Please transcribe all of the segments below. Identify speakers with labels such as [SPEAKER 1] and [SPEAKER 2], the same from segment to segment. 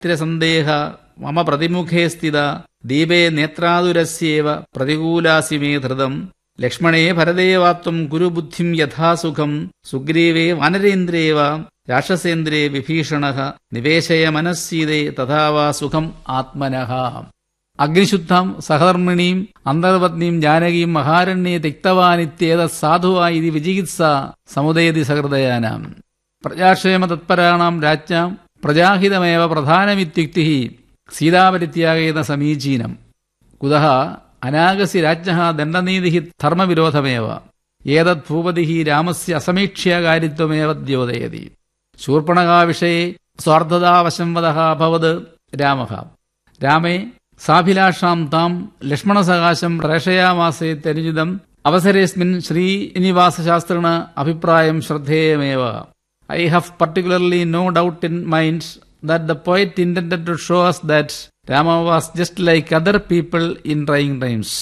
[SPEAKER 1] സന്ദേഹ മമ പ്രതിമുഖേ സ്ഥിത ദീപേ നേത്രാതുരസ്യേവ പ്രതികൂലാസി മേ ധൃതം ലക്ഷ്മണേ ഭരദേവാത്വം കുരുബുദ്ധിം യഥാസുഖം സുഗ്രീവേ വാനരേന്ദ്രേവ രാക്ഷസേന്ദ്രേ വിഭീഷണ നിവേശയ മനസ്സീതേ തഥാവാ സുഖം ആത്മനഃ അഗ്നിശുദ്ധം സഹധർമ്മിണീം അന്തർപത്നീം ജാനകീം മഹാരണ്യെ തിക്തവാനിത്യേത സാധുവായി ഇത് വിജിഗിത്സ സമുദയതി സഹൃദയാനാം പ്രജാക്ഷേമ തത്പരാണാം രാജ്ഞാം പ്രജാഹിതമേവ പ്രധാനമിത്യുക്തി സീതാപരിത്യാഗേന സമീചീനം കുതഃ അനാഗസി രാജ്ഞ ദണ്ഡനീതി ധർമ്മവിരോധമേവ ഏതത് ഭൂപതി രാമസ്യ അസമീക്ഷ്യാകാരിത്വമേവ ദ്യോതയതി ശൂർപ്പണകാവിഷയെ സ്വാർത്ഥതാവശം വദ അഭവത് രാമ രാമേ സാഭിലാഷാം താം ലക്ഷ്മണസകാശം പ്രേഷയാമാസേത്യനുചിതം അവസരേസ്മിൻ ശ്രീനിവാസശാസ്ത്രിണ അഭിപ്രായം ശ്രദ്ധേയമേവ I have particularly no doubt in mind that the poet intended to show us that Rama was just like other people in trying times.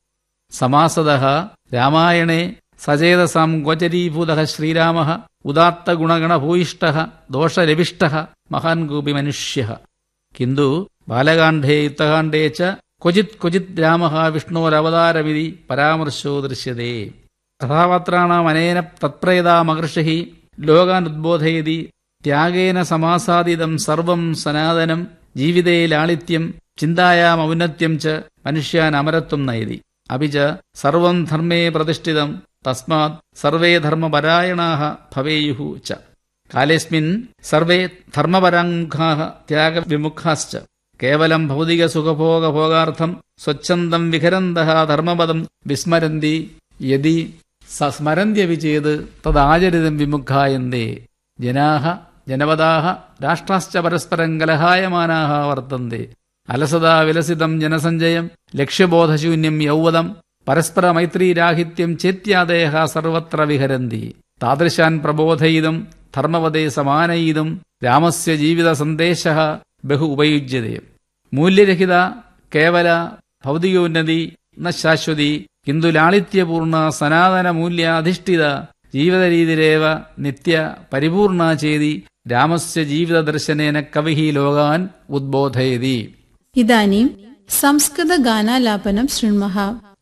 [SPEAKER 1] സമാസതഃ രാമായണേ സചേതസാം ഗോചരീഭൂതഃ ശ്രീരാമഃ ഉദാത്തഗുണഗണഭൂയിഷ്ടഃ ദോഷരവിഷ്ടഃ മഹാൻ കൂപി മനുഷ്യഃ കിന്തു ബാലകാണ്ഡേ യുദ്ധകാണ്ഡേ ച ക്വചിത് ക്വചിത് രാമഃ വിഷ്ണോരവതാരമിതി പരാമർശോ ദൃശ്യത്തെ കഥാപാത്രാണാം അനേന തത്പ്രേതാമഹർഷിഃ ലോകാനുദ്ബോധയതി ത്യാഗേന സമാസാദിതം സർവം സനാതനം ജീവിതേ ലാളിത്യം ചിന്തായാം ഔന്നത്യം ച മനുഷ്യാൻ അമരത്വം നയതി അപി ച സർവം ധർമ്മേ പ്രതിഷ്ഠിതം തസ്മാത് സർവേ ധർമ്മപരായണാः ഭവേയുः ച കാലേസ്മിൻ സർവേ ധർമ്മപരാമുഖാः ത്യാഗവിമുഖാശ്ച കേവലം ഭൗതിക സുഖഭോഗഭോഗാർത്ഥം സ്വച്ഛന്തം വിഹരന്തः ധർമ്മപദം വിസ്മരന്തി യതി സ സ്മരന്ത്യപി ചേത് തദാചരിതം വിമുഖായന്തേ ജനാഹ ജനപദാഹ രാഷ്ട്രാശ്ച പരസ്പരം കലഹായമാനാഹ വർത്തന്തെ അലസതാ വിലസിതം ജനസഞ്ചയം ലക്ഷ്യബോധശൂന്യം യൗവതം പരസ്പര മൈത്രീരാഹിത്യം ചേത്യാദേഹ സർവത്ര വിഹരന്തി താദൃശാൻ പ്രബോധയിതും ധർമ്മവദേ സമാനയിതും രാമസ്യ ജീവിത സന്ദേശ ബഹു ഉപയുജ്യത്തെ മൂല്യരഹിത കേവല ഭൗതികോന്നതി ന ശാശ്വതി കിന്തു ലാളിത്യപൂർണ സനാതന മൂല്യാധിഷ്ഠിത ജീവിതരീതിരേവ നിത്യ പരിപൂർണ ചേതി രാമസ്യ ജീവിതദർശനേന കവിഃ ലോകാൻ ഉദ്ബോധയതി
[SPEAKER 2] ഇതാनीं संस्कृतगानालापनं शृण्मः